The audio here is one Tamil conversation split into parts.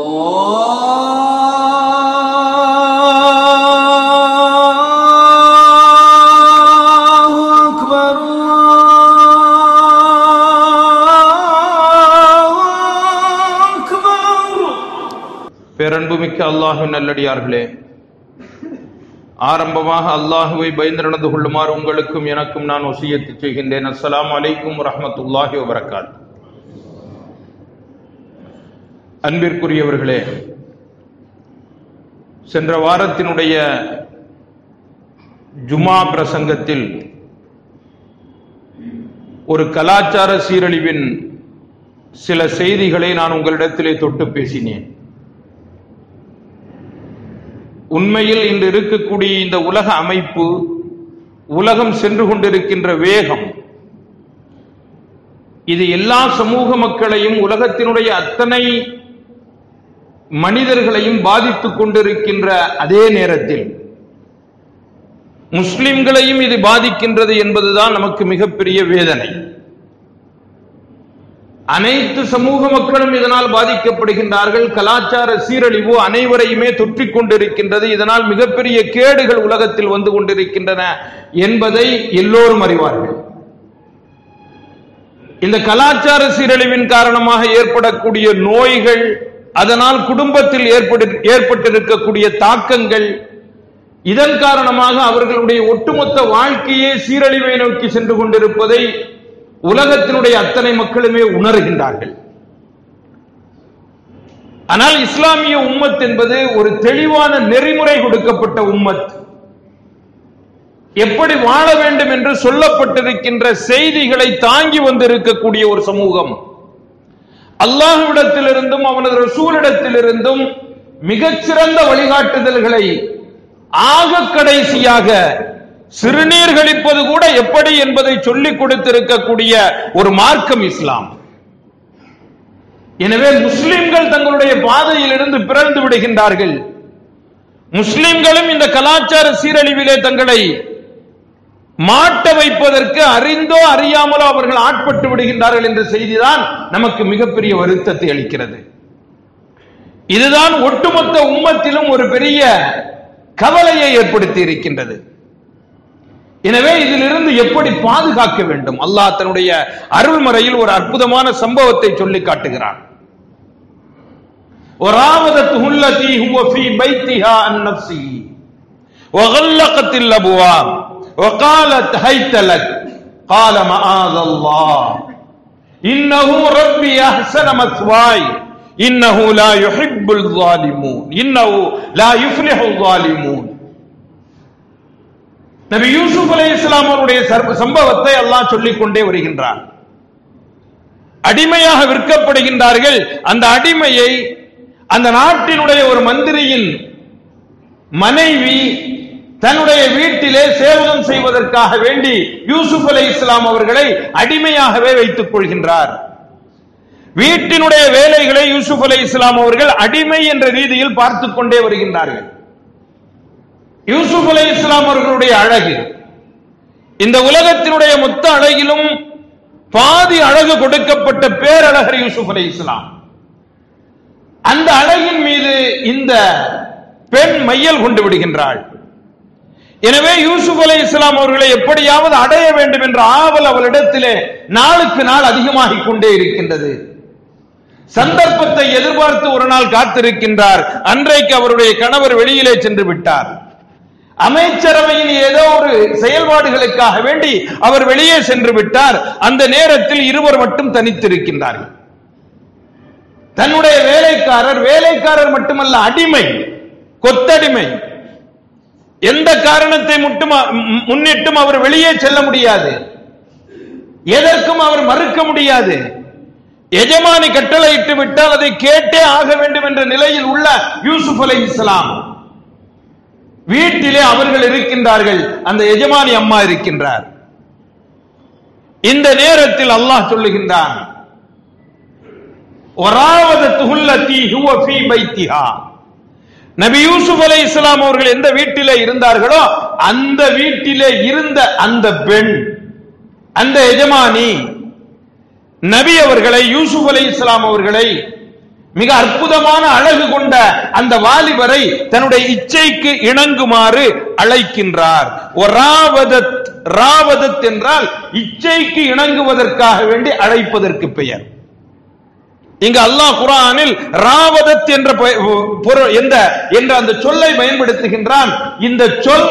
الله أكبر الله أكبر பேரன்புமிக்க அல்லாஹின் நல்லடியார்களே ஆரம்பமாக அல்லாஹுவை பயந்து நடந்து கொள்ளுமாறு உங்களுக்கும் எனக்கும் நான் ஒசியத்து செய்கின்றேன் அஸ்ஸலாமு அலைக்கும் வரஹ்மத்துல்லாஹி வபரகாத் அன்பிற்குரியவர்களே சென்ற வாரத்தினுடைய ஜுமா பிரசங்கத்தில் ஒரு கலாச்சார சீரழிவின் சில செய்திகளை நான் உங்களிடத்திலே தொட்டு பேசினேன் உண்மையில் இன்று இருக்கக்கூடிய இந்த உலக அமைப்பு உலகம் சென்று கொண்டிருக்கின்ற வேகம் இது எல்லா சமூக மக்களையும் உலகத்தினுடைய அத்தனை மனிதர்களையும் பாதித்துக் கொண்டிருக்கின்ற அதே நேரத்தில் முஸ்லிம்களையும் இது பாதிக்கின்றது என்பதுதான் நமக்கு மிகப்பெரிய வேதனை அனைத்து சமூக மக்களும் இதனால் பாதிக்கப்படுகின்றார்கள் கலாச்சார சீரழிவு அனைவரையுமே தொற்றிக் கொண்டிருக்கின்றது இதனால் மிகப்பெரிய கேடுகள் உலகத்தில் வந்து கொண்டிருக்கின்றன என்பதை எல்லோரும் அறிவார்கள் இந்த கலாச்சார சீரழிவின் காரணமாக ஏற்படக்கூடிய நோய்கள் அதனால் குடும்பத்தில் ஏற்படு ஏற்பட்டிருக்கக்கூடிய தாக்கங்கள் இதன் காரணமாக அவர்களுடைய ஒட்டுமொத்த வாழ்க்கையே சீரழிவை நோக்கி சென்று கொண்டிருப்பதை உலகத்தினுடைய அத்தனை மக்களுமே உணர்கின்றார்கள் ஆனால் இஸ்லாமிய உம்மத் என்பது ஒரு தெளிவான நெறிமுறை கொடுக்கப்பட்ட உம்மத் எப்படி வாழ வேண்டும் என்று சொல்லப்பட்டிருக்கின்ற செய்திகளை தாங்கி வந்திருக்கக்கூடிய ஒரு சமூகம் அல்லாஹ்விடத்திலிருந்தும் அவனது ரசூலிடத்திலிருந்தும் மிகச்சிறந்த வழிகாட்டுதல்களை ஆக கடைசியாக சிறுநீர் கழிப்பது கூட எப்படி என்பதை சொல்லிக் கொடுத்திருக்கக்கூடிய ஒரு மார்க்கம் இஸ்லாம் எனவே முஸ்லிம்கள் தங்களுடைய பாதையிலிருந்து பிறந்து விடுகின்றார்கள் முஸ்லிம்களும் இந்த கலாச்சார சீரழிவிலே தங்களை மாட்ட வைப்பதற்கு அறிந்தோ அறியாமலோ அவர்கள் ஆட்பட்டு விடுகின்றார்கள் என்ற செய்திதான் நமக்கு மிகப்பெரிய வருத்தத்தை அளிக்கிறது இதுதான் ஒட்டுமொத்த உம்மத்திலும் ஒரு பெரிய கவலையை ஏற்படுத்தி இருக்கின்றது எனவே இதிலிருந்து எப்படி பாதுகாக்க வேண்டும் அல்லாஹ் தன்னுடைய அருள்மறையில் ஒரு அற்புதமான சம்பவத்தை சொல்லி காட்டுகிறான் وراودته التي هو في بيتها عن نفسه وغلقت الابواب وقالت هيت لك قال معاذ الله انه ربي احسن مثواي انه لا يحب الظالمون انه لا يفلح الظالمون நபி யூசுப் அலை இஸ்லாம் அவருடைய சர்வ- சம்பவத்தை அல்லாஹ் சொல்லிக் கொண்டே வருகின்றார் அடிமையாக விற்கப்படுகின்றார்கள் அந்த அடிமையை அந்த நாட்டினுடைய ஒரு மந்திரியின் மனைவி தன்னுடைய வீட்டிலே சேவகம் செய்வதற்காக வேண்டி யூசுப் அலை இஸ்லாம் அவர்களை அடிமையாகவே வைத்துக் கொள்கின்றார் வீட்டினுடைய வேலைகளை யூசுப் அலை இஸ்லாம் அவர்கள் அடிமை என்ற ரீதியில் பார்த்துக் கொண்டே வருகின்றார்கள் யூசுப் அலை இஸ்லாம் அவர்களுடைய அழகு இந்த உலகத்தினுடைய மொத்த அழகிலும் பாதி அழகு கொடுக்கப்பட்ட பேரழகர் யூசுப் அலை இஸ்லாம் அந்த அழகின் மீது இந்த பெண் மையல் கொண்டு விடுகின்றாள் எனவே யூசுப் அலை இஸ்லாம் அவர்களை எப்படியாவது அடைய வேண்டும் என்ற ஆவல் அவளிடத்திலே நாளுக்கு நாள் அதிகமாகிக் கொண்டே இருக்கின்றது சந்தர்ப்பத்தை எதிர்பார்த்து ஒரு நாள் காத்திருக்கின்றார் அன்றைக்கு அவருடைய கணவர் வெளியிலே சென்று விட்டார் அமைச்சரவையின் ஏதோ ஒரு செயல்பாடுகளுக்காக வேண்டி அவர் வெளியே சென்று விட்டார் அந்த நேரத்தில் இருவர் மட்டும் தனித்திருக்கின்றார்கள் தன்னுடைய வேலைக்காரர் வேலைக்காரர் மட்டுமல்ல அடிமை கொத்தடிமை எந்த காரணத்தை முட்டும் ம், முன்னிட்டும் அவர் வெளியே செல்ல முடியாது எதற்கும் அவர் மறுக்க முடியாது எஜமானி கட்டளையிட்டு விட்டால் அதை கேட்டே ஆக வேண்டும் என்ற நிலையில் உள்ள யூசுப் அலை இஸ்லாம் வீட்டிலே அவர்கள் இருக்கின்றார்கள் அந்த எஜமானி அம்மா இருக்கின்றார் இந்த நேரத்தில் அல்லாஹ் சொல்லுகின்றான் ஒராவதத்து உள்ளத்தி ஹுவ ஃபீ பைத்திஹா நபி யூசுப் அலை இஸ்லாம் அவர்கள் எந்த வீட்டிலே இருந்தார்களோ அந்த வீட்டிலே இருந்த அந்த பெண் அந்த எஜமானி நபி அவர்களை யூசுப் அலை இஸ்லாம் அவர்களை மிக அற்புதமான அழகு கொண்ட அந்த வாலிபரை தன்னுடைய இச்சைக்கு இணங்குமாறு அழைக்கின்றார் ஒராவதத் ராவதத் என்றால் இச்சைக்கு இணங்குவதற்காக வேண்டி அழைப்பதற்கு பெயர் இங்க அல்லாஹ் குரானில் ராவதத் என்ற பெ- பொருள் எந்த என்ற அந்த சொல்லை பயன்படுத்துகின்றான் இந்த சொல்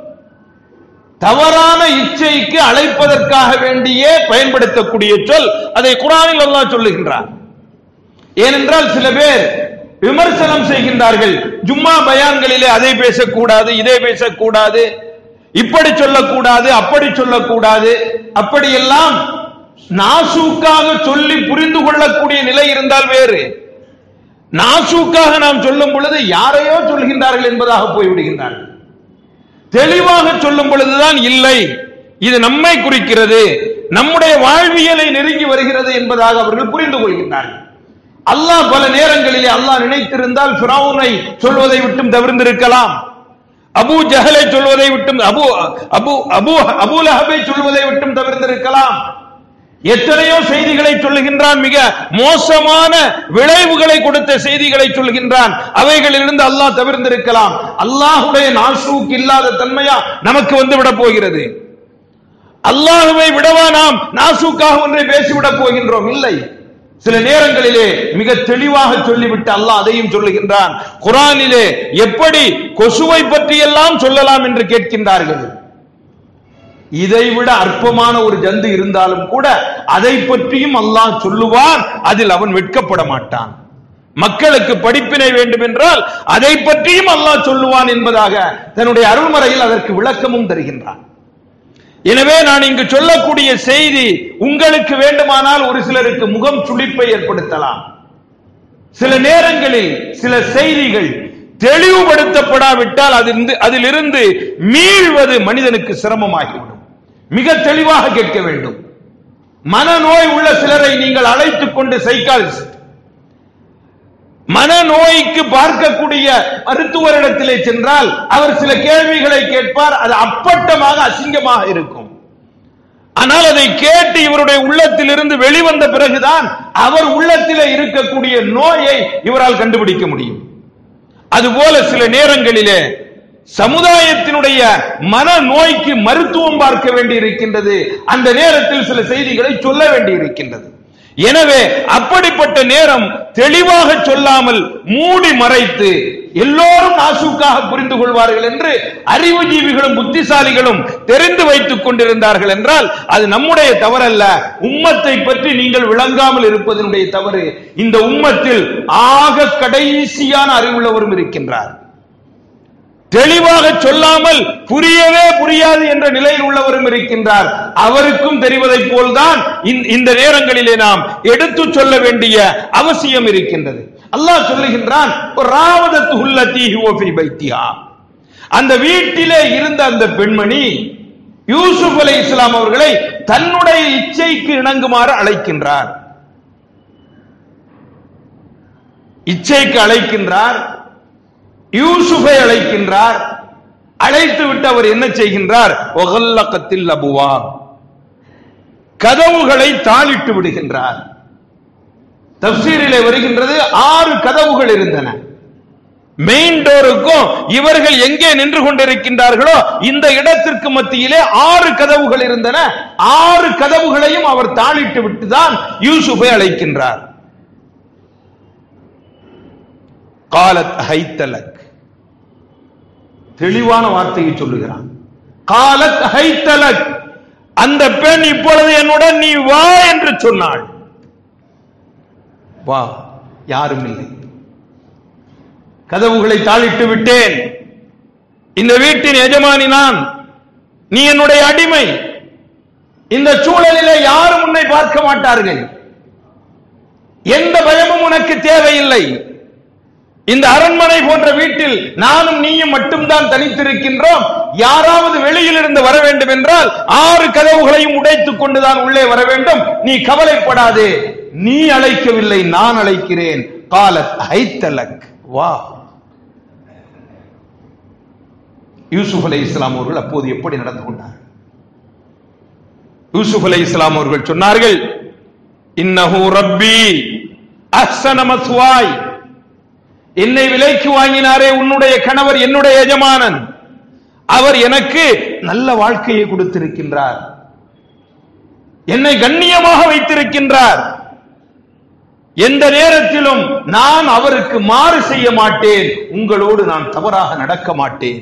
தவறான இச்சைக்கு அழைப்பதற்காக வேண்டியே பயன்படுத்தக்கூடிய சொல் அதை குரானில் அல்லாஹ் சொல்லுகின்றான் ஏனென்றால் சில பேர் விமர்சனம் செய்கின்றார்கள் ஜும்மா பயான்களிலே அதை பேசக்கூடாது இதை பேசக்கூடாது இப்படி சொல்லக்கூடாது அப்படி சொல்லக்கூடாது அப்படியெல்லாம் நாசூக்காக சொல்லி புரிந்து கொள்ளக்கூடிய நிலை இருந்தால் வேறு நாசூக்காக நாம் சொல்லும் பொழுது யாரையோ சொல்கின்றார்கள் என்பதாக போய்விடுகின்றார்கள் தெளிவாக சொல்லும் பொழுதுதான் இல்லை இது நம்மை குறிக்கிறது நம்முடைய வாழ்வியலை நெருங்கி வருகிறது என்பதாக அவர்கள் புரிந்து கொள்கின்றார்கள் அல்லாஹ் பல நேரங்களிலே அல்லாஹ் நினைத்திருந்தால் ஃபிரௌனை சொல்வதை விட்டும் தவிர்ந்திருக்கலாம் அபூ ஜஹலை சொல்வதை விட்டும் அபு அபு அபு அபூ லஹபை சொல்வதை விட்டும் தவிர்ந்திருக்கலாம் எத்தனையோ செய்திகளை சொல்லுகின்றான் மிக மோசமான விளைவுகளை கொடுத்த செய்திகளை சொல்கின்றான் அவைகளிலிருந்து அல்லாஹ் தவிர்ந்திருக்கலாம் அல்லாஹுடைய நாசூக் இல்லாத தன்மையா நமக்கு வந்து விட போகிறது அல்லாஹுவை விடவா நாம் நாசூக்காக ஒன்றை பேசிவிடப் போகின்றோம் இல்லை சில நேரங்களிலே மிக தெளிவாக சொல்லிவிட்டு அல்லாஹ் அதையும் சொல்லுகின்றான் குரானிலே எப்படி கொசுவை பற்றி எல்லாம் சொல்லலாம் என்று கேட்கின்றார்கள் இதைவிட அற்பமான ஒரு ஜந்து இருந்தாலும் கூட அதை பற்றியும் அல்லாஹ் சொல்லுவான் அதில் அவன் வெட்கப்பட மாட்டான் மக்களுக்கு படிப்பினை வேண்டும் என்றால் அதை பற்றியும் அல்லாஹ் சொல்லுவான் என்பதாக தன்னுடைய அருள்மறையில் அதற்கு விளக்கமும் தருகின்றான் எனவே நான் இங்கு சொல்லக்கூடிய செய்தி உங்களுக்கு வேண்டுமானால் ஒரு சிலருக்கு முகம் சுளிப்பை ஏற்படுத்தலாம் சில நேரங்களில் சில செய்திகள் தெளிவுபடுத்தப்படாவிட்டால் அதிலிருந்து அதிலிருந்து மீள்வது மனிதனுக்கு சிரமமாகிவிடும் மிக தெளிவாக கேட்க வேண்டும் மனநோய் உள்ள சிலரை நீங்கள் அழைத்துக் கொண்டு சைக்காலஜிஸ்ட் மனநோய்க்கு பார்க்கக்கூடிய மருத்துவரிடத்திலே சென்றால் அவர் சில கேள்விகளை கேட்பார் அது அப்பட்டமாக அசிங்கமாக இருக்கும் ஆனால் அதை கேட்டு இவருடைய உள்ளத்தில் இருந்து வெளிவந்த பிறகுதான் அவர் உள்ளத்திலே இருக்கக்கூடிய நோயை இவரால் கண்டுபிடிக்க முடியும் அதுபோல சில நேரங்களிலே சமுதாயத்தினுடைய மன நோய்க்கு மருத்துவம் பார்க்க வேண்டி இருக்கின்றது அந்த நேரத்தில் சில செய்திகளை சொல்ல வேண்டி இருக்கின்றது எனவே அப்படிப்பட்ட நேரம் தெளிவாக சொல்லாமல் மூடி மறைத்து எல்லோரும் நாசூக்காக புரிந்து கொள்வார்கள் என்று அறிவுஜீவிகளும் புத்திசாலிகளும் தெரிந்து வைத்துக் கொண்டிருந்தார்கள் என்றால் அது நம்முடைய தவறல்ல உம்மத்தை பற்றி நீங்கள் விளங்காமல் இருப்பதனுடைய தவறு இந்த உம்மத்தில் ஆக கடைசியான அறிவுள்ளவரும் இருக்கின்றார் தெளிவாக சொல்லாமல் புரியவே புரியாது என்ற நிலையில் உள்ளவரும் இருக்கின்றார் அவருக்கும் தெரிவதைப் போல்தான் இந்த- இந்த நேரங்களிலே நாம் எடுத்து சொல்ல வேண்டிய அவசியம் இருக்கின்றது அல்லாஹ் சொல்லுகின்றான் ராவதத்து உள்ளத்தி ஹுவஃபி பைத்தியா அந்த வீட்டிலே இருந்த அந்த பெண்மணி யூசுப் அலை இஸ்லாம் அவர்களை தன்னுடைய இச்சைக்கு இணங்குமாறு அழைக்கின்றார் இச்சைக்கு அழைக்கின்றார் யூசுஃபை அழைக்கின்றார் அழைத்து விட்டு அவர் என்ன செய்கின்றார் ஒகல்லக்கத்தில் அபுவா கதவுகளை தாளிட்டு விடுகின்றார் தப்சீரிலே வருகின்றது ஆறு கதவுகள் இருந்தன மெயின் டோருக்கும் இவர்கள் எங்கே நின்று கொண்டிருக்கின்றார்களோ இந்த இடத்திற்கு மத்தியிலே ஆறு கதவுகள் இருந்தன ஆறு கதவுகளையும் அவர் தாளிட்டு விட்டுதான் யூசுஃபை அழைக்கின்றார் காலத் ஹைத்தலக் தெளிவான வார்த்தையை சொல்லுகிறான் காலத் ஹைத்தலக் அந்த பெண் இப்பொழுது என்னுடன் நீ வா என்று சொன்னாள் வா யாரும் இல்லை கதவுகளை தாளிட்டு விட்டேன் இந்த வீட்டின் எஜமானி நான் நீ என்னுடைய அடிமை இந்த சூழலிலே யாரும் உன்னை பார்க்க மாட்டார்கள் எந்த பயமும் உனக்கு தேவையில்லை இந்த அரண்மனை போன்ற வீட்டில் நானும் நீயும் மட்டும்தான் தனித்திருக்கின்றோம் யாராவது வெளியில் இருந்து வர வேண்டும் என்றால் ஆறு கதவுகளையும் உடைத்துக் கொண்டுதான் உள்ளே வர வேண்டும் நீ கவலைப்படாதே நீ அழைக்கவில்லை நான் அழைக்கிறேன் காலத் ஹைத்தலக் வா யூசுப் அலை இஸ்லாம் அவர்கள் அப்போது எப்படி நடந்து கொண்டார் யூசுப் அலை இஸ்லாம் அவர்கள் சொன்னார்கள் இன்னஹு ரப்பி அஹ்சன மஸ்வாய் என்னை விலைக்கு வாங்கினாரே உன்னுடைய கணவர் என்னுடைய எஜமானன் அவர் எனக்கு நல்ல வாழ்க்கையை கொடுத்திருக்கின்றார் என்னை கண்ணியமாக வைத்திருக்கின்றார் எந்த நேரத்திலும் நான் அவருக்கு மாறு செய்ய மாட்டேன் உங்களோடு நான் தவறாக நடக்க மாட்டேன்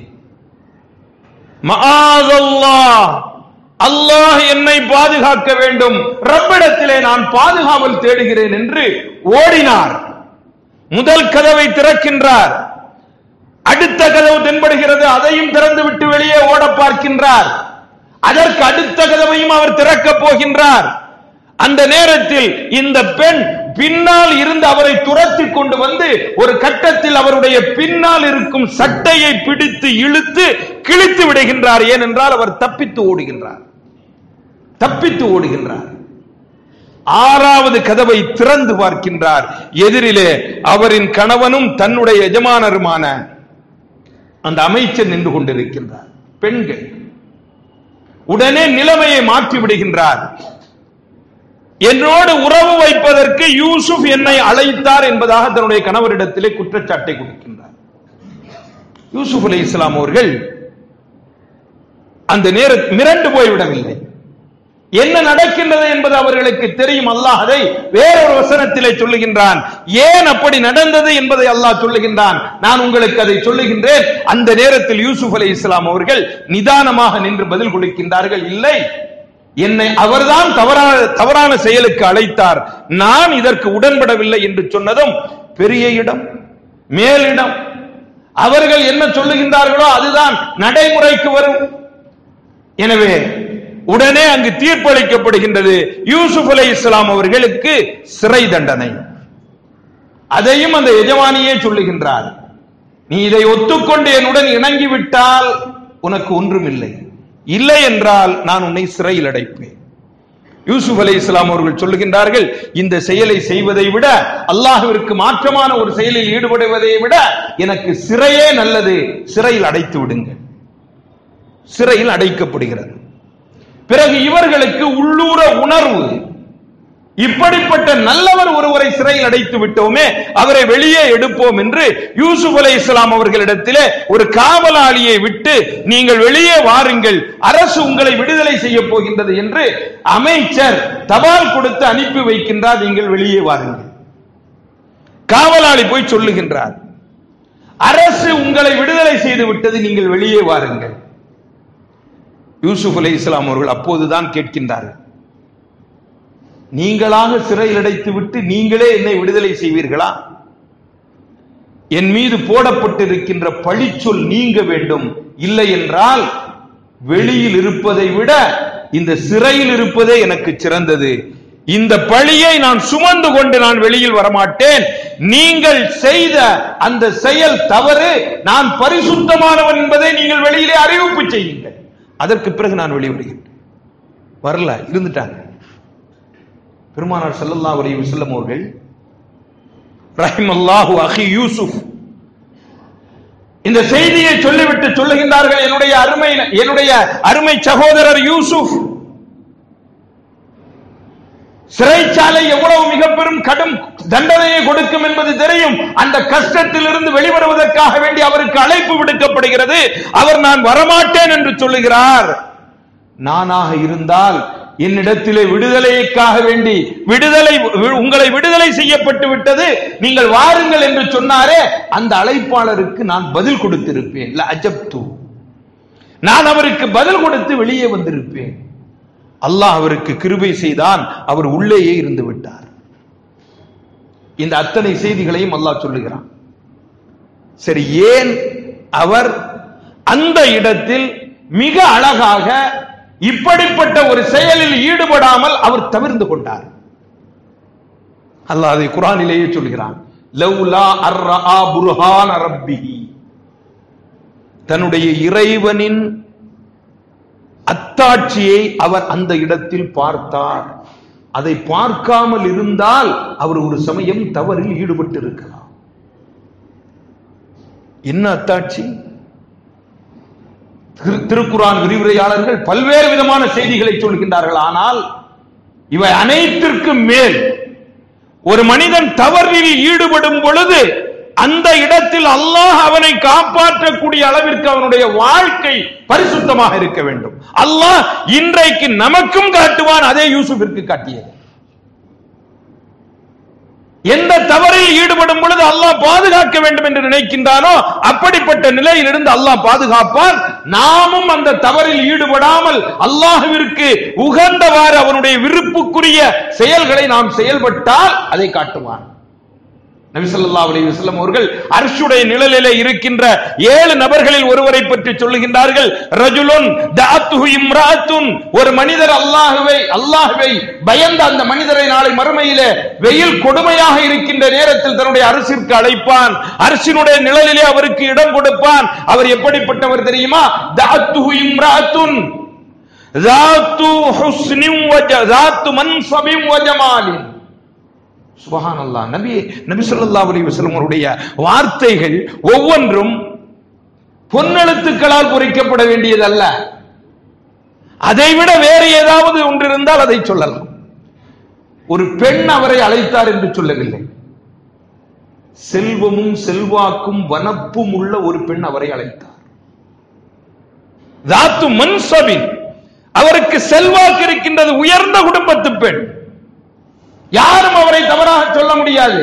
மஆதல்லாஹ் அல்லாஹ் என்னை பாதுகாக்க வேண்டும் ரப்பிடத்திலே நான் பாதுகாவல் தேடுகிறேன் என்று ஓடினார் முதல் கதவை திறக்கின்றார் அடுத்த கதவு தென்படுகிறது அதையும் திறந்து விட்டு வெளியே ஓட பார்க்கின்றார் அதற்கு அடுத்த கதவையும் அவர் திறக்கப் போகின்றார் அந்த நேரத்தில் இந்த பெண் பின்னால் இருந்து அவரை துரத்தி கொண்டு வந்து ஒரு கட்டத்தில் அவருடைய பின்னால் இருக்கும் சட்டையை பிடித்து இழுத்து கிழித்து விடுகின்றார் ஏனென்றால் அவர் தப்பித்து ஓடுகின்றார் தப்பித்து ஓடுகின்றார் ஆறாவது கதவை திறந்து பார்க்கின்றார் எதிரிலே அவரின் கணவனும் தன்னுடைய எஜமானருமான அந்த அமைச்சர் நின்று கொண்டிருக்கின்றார் பெண்கள் உடனே நிலைமையை மாற்றி விடுகின்றார் என்னோடு உறவு வைப்பதற்கு யூசுப் என்னை அழைத்தார் என்பதாக தன்னுடைய கணவரிடத்திலே குற்றச்சாட்டை கொடுக்கின்றார் யூசுப் அலை இஸ்லாம் அவர்கள் அந்த நேர மிரண்டு போய்விடவில்லை என்ன நடக்கின்றது என்பது அவர்களுக்கு தெரியும் அல்லாஹ் அதை வேறொரு வசனத்திலே சொல்லுகின்றான் ஏன் அப்படி நடந்தது என்பதை அல்லாஹ் சொல்லுகின்றான் நான் உங்களுக்கு அதை சொல்லுகின்றேன் அந்த நேரத்தில் யூசுப் அலை இஸ்லாம் அவர்கள் நிதானமாக நின்று பதில் கொடுக்கின்றார்கள் இல்லை என்னை அவர்தான் தவறான தவறான செயலுக்கு அழைத்தார் நான் இதற்கு உடன்படவில்லை என்று சொன்னதும் பெரிய இடம் மேலிடம் அவர்கள் என்ன சொல்லுகின்றார்களோ அதுதான் நடைமுறைக்கு வரும் எனவே உடனே அங்கு தீர்ப்பளிக்கப்படுகின்றது யூசுப் அலை இஸ்லாம் அவர்களுக்கு சிறை தண்டனை அதையும் அந்த எஜமானியே சொல்லுகின்றார் நீ இதை ஒத்துக்கொண்டு என்னுடன் இணங்கி விட்டால் உனக்கு ஒன்றுமில்லை இல்லை என்றால் நான் உன்னை சிறையில் அடைப்பேன் யூசுப் அலை இஸ்லாம் அவர்கள் சொல்லுகின்றார்கள் இந்த செயலை செய்வதை விட அல்லாஹ்விற்கு மாற்றமான ஒரு செயலில் ஈடுபடுவதை விட எனக்கு சிறையே நல்லது சிறையில் அடைத்து விடுங்கள் சிறையில் அடைக்கப்படுகிறது பிறகு இவர்களுக்கு உள்ளூர உணர்வு இப்படிப்பட்ட நல்லவர் ஒருவரை சிறையில் அடைத்து விட்டோமே அவரை வெளியே எடுப்போம் என்று யூசுப் அலை இஸ்லாம் அவர்களிடத்திலே ஒரு காவலாளியை விட்டு நீங்கள் வெளியே வாருங்கள் அரசு உங்களை விடுதலை செய்ய போகின்றது என்று அமைச்சர் தபால் கொடுத்து அனுப்பி வைக்கின்றார் நீங்கள் வெளியே வாருங்கள் காவலாளி போய் சொல்லுகின்றார் அரசு உங்களை விடுதலை செய்து விட்டது நீங்கள் வெளியே வாருங்கள் யூசுப் அலை இஸ்லாம் அவர்கள் அப்போதுதான் கேட்கின்றார்கள் நீங்களாக சிறையில் அடைத்து விட்டு நீங்களே என்னை விடுதலை செய்வீர்களா என் மீது போடப்பட்டிருக்கின்ற பழிச்சொல் நீங்க வேண்டும் இல்லை என்றால் வெளியில் இருப்பதை விட இந்த சிறையில் இருப்பதே எனக்கு சிறந்தது இந்த பழியை நான் சுமந்து கொண்டு நான் வெளியில் வரமாட்டேன் நீங்கள் செய்த அந்த செயல் தவறு நான் பரிசுத்தமானவன் என்பதை நீங்கள் வெளியிலே அறிவிப்பு செய்யுங்கள் அதற்கு பிறகு நான் வெளிவிடுகின்றேன் வரல இருந்துட்டாங்க பெருமானார் ஸல்லல்லாஹு அலைஹி வஸல்லம் அவர்கள் ரஹிமல்லாஹு அஹி யூசுப் இந்த செய்தியை சொல்லிவிட்டு சொல்லுகின்றார்கள் என்னுடைய அருமை என்னுடைய அருமை சகோதரர் யூசுப் சிறைச்சாலை எவ்வளவு மிக பெரும் கடும் தண்டனையை கொடுக்கும் என்பது தெரியும் அந்த கஷ்டத்திலிருந்து வெளிவருவதற்காக வேண்டி அவருக்கு அழைப்பு விடுக்கப்படுகிறது அவர் நான் வரமாட்டேன் என்று சொல்லுகிறார் நானாக இருந்தால் என்னிடத்திலே விடுதலைக்காக வேண்டி விடுதலை உங்களை விடுதலை செய்யப்பட்டு விட்டது நீங்கள் வாருங்கள் என்று சொன்னாரே அந்த அழைப்பாளருக்கு நான் பதில் கொடுத்திருப்பேன் அஜப்து நான் அவருக்கு பதில் கொடுத்து வெளியே வந்திருப்பேன் அல்லாஹ் அவருக்கு கிருபை செய்தான் அவர் உள்ளேயே இருந்து விட்டார் இந்த அத்தனை செய்திகளையும் அல்லாஹ் சொல்லுகிறான் சரி ஏன் அவர் அந்த இடத்தில் மிக அழகாக இப்படிப்பட்ட ஒரு செயலில் ஈடுபடாமல் அவர் தவிர்ந்து கொண்டார் அல்லாஹ் அதை குரானிலேயே சொல்கிறான் லவ்லா அர்ரா புர்ஹான ரப்பிஹி தன்னுடைய இறைவனின் அத்தாட்சியை அவர் அந்த இடத்தில் பார்த்தார் அதை பார்க்காமல் இருந்தால் அவர் ஒரு சமயம் தவறில் ஈடுபட்டு இருக்கலாம் என்ன அத்தாட்சி திரு- திருக்குரான் விரிவுரையாளர்கள் பல்வேறு விதமான செய்திகளை சொல்கின்றார்கள் ஆனால் இவை அனைத்திற்கும் மேல் ஒரு மனிதன் தவறில் ஈடுபடும் பொழுது அந்த இடத்தில் அல்லாஹ் அவனை காப்பாற்றக்கூடிய அளவிற்கு அவனுடைய வாழ்க்கை பரிசுத்தமாக இருக்க வேண்டும் அல்லாஹ் இன்றைக்கு நமக்கும் காட்டுவான் அதே யூசுஃபிற்கு காட்டியது எந்த தவறில் ஈடுபடும் பொழுது அல்லாஹ் பாதுகாக்க வேண்டும் என்று நினைக்கின்றானோ அப்படிப்பட்ட நிலையிலிருந்து அல்லாஹ் பாதுகாப்பான் நாமும் அந்த தவறில் ஈடுபடாமல் அல்லாஹ்விற்கு உகந்தவாறு அவனுடைய விருப்புக்குரிய செயல்களை நாம் செயல்பட்டால் அதை காட்டுவான் நபி ஸல்லல்லாஹு அலைஹி வஸல்லம் அவர்கள் அர்ஷுடைய நிழலிலே இருக்கின்ற ஏழு நபர்களில் ஒருவரை பற்றி சொல்லுகின்றார்கள் ரஜுலுன் தஅத்துஹு இம்ராத்துன் ஒரு மனிதர் அல்லாஹ்வை அல்லாஹ்வை பயந்த அந்த மனிதரை நாளை மறுமையிலே வெயில் கொடுமையாக இருக்கின்ற நேரத்தில் தன்னுடைய அரசிற்கு அழைப்பான் அரசினுடைய நிழலிலே அவருக்கு இடம் கொடுப்பான் அவர் எப்படிப்பட்டவர் தெரியுமா தஅத்துஹு இம்ராத்துன் ذات حسن وج ذات منصب وجمال சுபஹான் அல்லா நபி நபி ஸல்லல்லாஹு அலைஹி வஸல்லம் அவருடைய வார்த்தைகள் ஒவ்வொன்றும் பொன்னெழுத்துக்களால் பொறிக்கப்பட வேண்டியதல்ல அதைவிட வேறு ஏதாவது ஒன்று இருந்தால் அதை சொல்லலாம் ஒரு பெண் அவரை அழைத்தார் என்று சொல்லவில்லை செல்வமும் செல்வாக்கும் வனப்பும் உள்ள ஒரு பெண் அவரை அழைத்தார் தாத்து மன்சபின் அவருக்கு செல்வாக்கு இருக்கின்றது உயர்ந்த குடும்பத்து பெண் யாரும் அவரை தவறாக சொல்ல முடியாது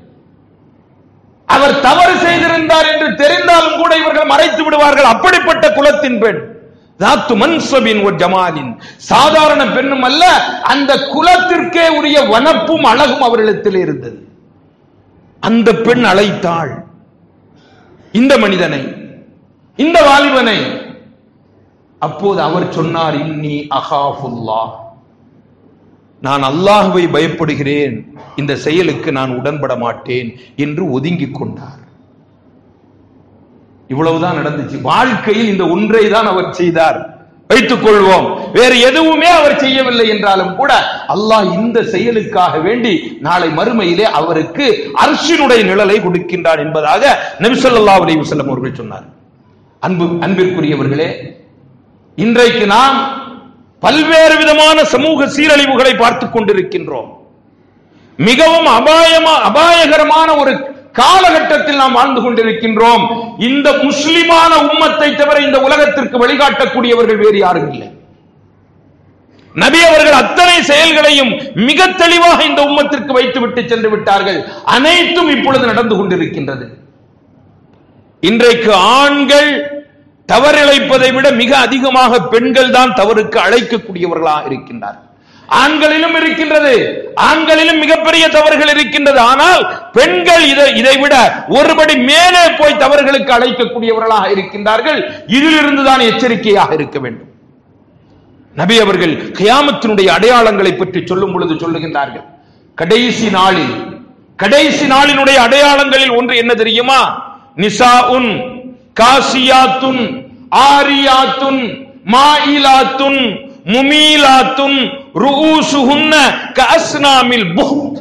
அவர் தவறு செய்திருந்தார் என்று தெரிந்தாலும் கூட இவர்கள் மறைத்து விடுவார்கள் அப்படிப்பட்ட குலத்தின் பெண் தாத்து மன்சபின் ஒரு ஜமாலின் சாதாரண பெண்ணும் அல்ல அந்த குலத்திற்கே உரிய வனப்பும் அழகும் அவரிடத்தில் இருந்தது அந்த பெண் அழைத்தாள் இந்த மனிதனை இந்த வாலிபனை அப்போது அவர் சொன்னார் இன்னி அகாஃபுல்லா நான் அல்லாஹுவை பயப்படுகிறேன் இந்த செயலுக்கு நான் உடன்பட மாட்டேன் என்று ஒதுங்கிக் கொண்டார் இவ்வளவுதான் நடந்துச்சு வாழ்க்கையில் இந்த ஒன்றை தான் அவர் செய்தார் வைத்துக் கொள்வோம் வேறு எதுவுமே அவர் செய்யவில்லை என்றாலும் கூட அல்லாஹ் இந்த செயலுக்காக வேண்டி நாளை மறுமையிலே அவருக்கு அர்ஷினுடைய நிழலை கொடுக்கின்றான் என்பதாக நபிசல்லா அலைஹி வஸல்லம் அவர்கள் சொன்னார் அன்பு அன்பிற்குரியவர்களே இன்றைக்கு நாம் பல்வேறு விதமான சமூக சீரழிவுகளை பார்த்துக் கொண்டிருக்கின்றோம் மிகவும் அபாயமா அபாயகரமான ஒரு காலகட்டத்தில் நாம் வாழ்ந்து கொண்டிருக்கின்றோம் இந்த முஸ்லிமான உம்மத்தை தவிர இந்த உலகத்திற்கு வழிகாட்டக்கூடியவர்கள் வேறு யாரும் இல்லை நபி அவர்கள் அத்தனை செயல்களையும் மிக தெளிவாக இந்த உம்மத்திற்கு வைத்துவிட்டு சென்று விட்டார்கள் அனைத்தும் இப்பொழுது நடந்து கொண்டிருக்கின்றது இன்றைக்கு ஆண்கள் தவறிழைப்பதை விட மிக அதிகமாக பெண்கள் தான் தவறுக்கு அழைக்கக்கூடியவர்களாக இருக்கின்றார் ஆண்களிலும் இருக்கின்றது ஆண்களிலும் மிகப்பெரிய தவறுகள் இருக்கின்றது ஆனால் பெண்கள் இதை இதை விட ஒருபடி மேலே போய் தவறுகளுக்கு அழைக்கக்கூடியவர்களாக இருக்கின்றார்கள் இதிலிருந்து தான் எச்சரிக்கையாக இருக்க வேண்டும் நபி அவர்கள் கியாமத்தினுடைய அடையாளங்களை பற்றி சொல்லும் பொழுது சொல்லுகின்றார்கள் கடைசி நாளில் கடைசி நாளினுடைய அடையாளங்களில் ஒன்று என்ன தெரியுமா நிசா உன் காசியாத்துன் ஆரியாத்துன் மாயிலாத்துன் முமீலாத்துன் ருஊசுஹுன்ன கஅஸ்னாமில் புஹ்த்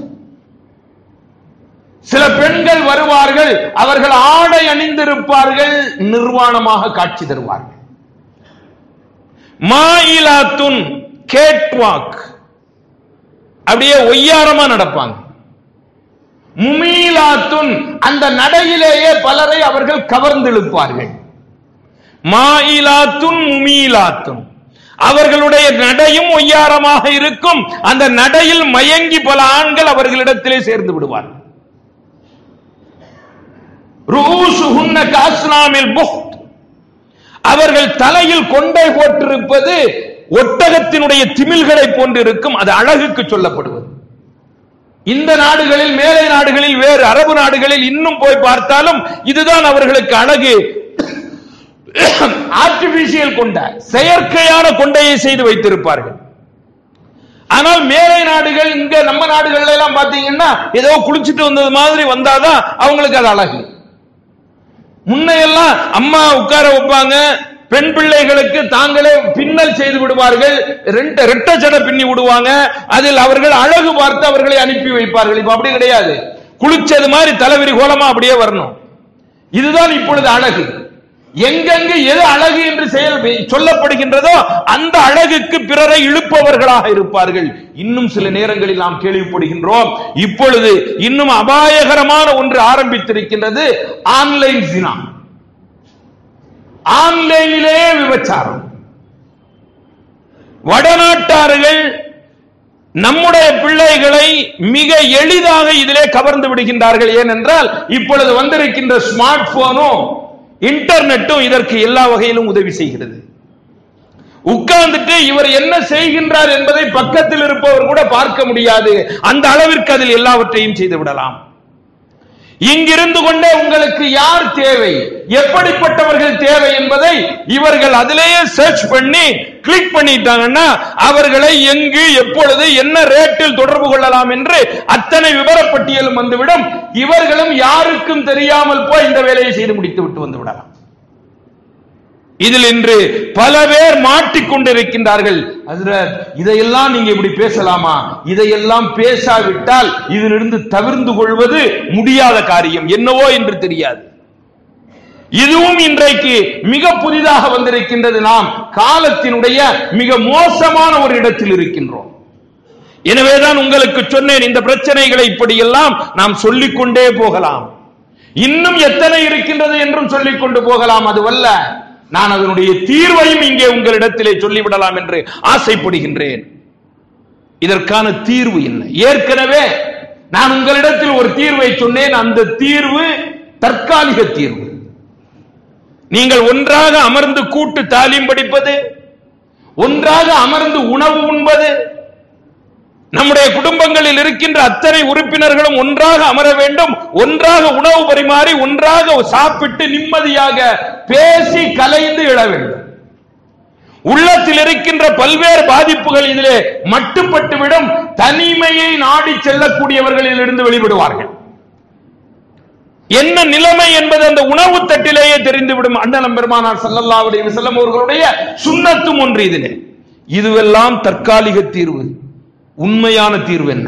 சில பெண்கள் வருவார்கள் அவர்கள் ஆடை அணிந்திருப்பார்கள் நிர்வாணமாக காட்சி தருவார்கள் மாயிலாத்துன் கேட்வாக் அப்படியே ஒய்யாரமா நடப்பாங்க முமீலாத்துன் அந்த நடையிலேயே பலரை அவர்கள் கவர்ந்தெழுப்பார்கள் மாயிலாத்துன் முமீலாத்துன் அவர்களுடைய நடையும் ஒய்யாரமாக இருக்கும் அந்த நடையில் மயங்கி பல ஆண்கள் அவர்களிடத்திலே சேர்ந்து விடுவார்கள் ரூசுஹுன்ன காஸ்னாமில் புஹ்த் அவர்கள் தலையில் கொண்டை போட்டிருப்பது ஒட்டகத்தினுடைய திமில்களை போன்று இருக்கும் அது அழகுக்கு சொல்லப்படுவது இந்த நாடுகளில் மேலை நாடுகளில் வேறு அரபு நாடுகளில் இன்னும் போய் பார்த்தாலும் இதுதான் அவர்களுக்கு அழகு ஆர்டிபிஷியல் கொண்ட செயற்கையான கொண்டையை செய்து வைத்திருப்பார்கள் ஆனால் மேலை நாடுகள் இங்க நம்ம நாடுகள்ல எல்லாம் பாத்தீங்கன்னா ஏதோ குளிச்சுட்டு வந்தது மாதிரி வந்தாதான் அவங்களுக்கு அது அழகு முன்னையெல்லாம் அம்மா உட்கார வைப்பாங்க பெண் பிள்ளைகளுக்கு தாங்களே பின்னல் செய்து விடுவார்கள் ரெட்ட ரெட்ட ஜடை பின்னி விடுவாங்க அதில் அவர்கள் அழகு பார்த்து அவர்களை அனுப்பி வைப்பார்கள் இப்ப அப்படி கிடையாது குளிச்சது மாதிரி தலைவிரி கோலமா அப்படியே வரணும் இதுதான் இப்பொழுது அழகு எங்கெங்கு எது அழகு என்று செயல் சொல்லப்படுகின்றதோ அந்த அழகுக்கு பிறரை இழுப்பவர்களாக இருப்பார்கள் இன்னும் சில நேரங்களில் நாம் கேள்விப்படுகின்றோம் இப்பொழுது இன்னும் அபாயகரமான ஒன்று ஆரம்பித்திருக்கின்றது ஆன்லைன் சினா ஆன்லைனிலே விபச்சாரம் வடநாட்டார்கள் நம்முடைய பிள்ளைகளை மிக எளிதாக இதிலே கவர்ந்து விடுகின்றார்கள் ஏனென்றால் இப்பொழுது வந்திருக்கின்ற ஸ்மார்ட் போனும் இன்டர்நெட்டும் இதற்கு எல்லா வகையிலும் உதவி செய்கிறது உட்கார்ந்துட்டு இவர் என்ன செய்கின்றார் என்பதை பக்கத்தில் இருப்பவர் கூட பார்க்க முடியாது அந்த அளவிற்கு அதில் எல்லாவற்றையும் செய்து விடலாம் இங்கிருந்து கொண்டே உங்களுக்கு யார் தேவை எப்படிப்பட்டவர்கள் தேவை என்பதை இவர்கள் அதிலேயே சர்ச் பண்ணி கிளிக் பண்ணிட்டாங்கன்னா அவர்களை எங்கு எப்பொழுது என்ன ரேட்டில் தொடர்பு கொள்ளலாம் என்று அத்தனை விவரப்பட்டியலும் வந்துவிடும் இவர்களும் யாருக்கும் தெரியாமல் போய் இந்த வேலையை செய்து முடித்து விட்டு வந்து விடலாம் இதில் இன்று பல பேர் மாட்டிக்கொண்டிருக்கின்றார்கள் அதுல இதையெல்லாம் நீங்க இப்படி பேசலாமா இதையெல்லாம் பேசாவிட்டால் இதிலிருந்து தவிர்ந்து கொள்வது முடியாத காரியம் என்னவோ என்று தெரியாது இதுவும் இன்றைக்கு மிக புதிதாக வந்திருக்கின்றது நாம் காலத்தினுடைய மிக மோசமான ஒரு இடத்தில் இருக்கின்றோம் எனவேதான் உங்களுக்கு சொன்னேன் இந்த பிரச்சனைகளை இப்படியெல்லாம் நாம் சொல்லிக்கொண்டே போகலாம் இன்னும் எத்தனை இருக்கின்றது என்றும் சொல்லிக் கொண்டு போகலாம் அதுவல்ல நான் அதனுடைய தீர்வையும் இங்கே உங்களிடத்திலே சொல்லிவிடலாம் என்று ஆசைப்படுகின்றேன் இதற்கான தீர்வு என்ன ஏற்கனவே நான் உங்களிடத்தில் ஒரு தீர்வை சொன்னேன் அந்த தீர்வு தற்காலிக தீர்வு நீங்கள் ஒன்றாக அமர்ந்து கூட்டு தாலீம் படிப்பது ஒன்றாக அமர்ந்து உணவு உண்பது நம்முடைய குடும்பங்களில் இருக்கின்ற அத்தனை உறுப்பினர்களும் ஒன்றாக அமர வேண்டும் ஒன்றாக உணவு பரிமாறி ஒன்றாக சாப்பிட்டு நிம்மதியாக பேசி கலைந்து எழ வேண்டும் உள்ளத்தில் இருக்கின்ற பல்வேறு பாதிப்புகள் இதிலே மட்டுப்பட்டுவிடும் தனிமையை நாடி செல்லக்கூடியவர்களில் இருந்து வெளிவிடுவார்கள் என்ன நிலைமை என்பது அந்த உணவு தட்டிலேயே தெரிந்துவிடும் அண்ணலம் பெருமானார் ஸல்லல்லாஹு அலைஹி வஸல்லம் அவர்களுடைய சுண்ணத்தும் ஒன்று இதிலே இதுவெல்லாம் தற்காலிக தீர்வு உண்மையான தீர்வு என்ன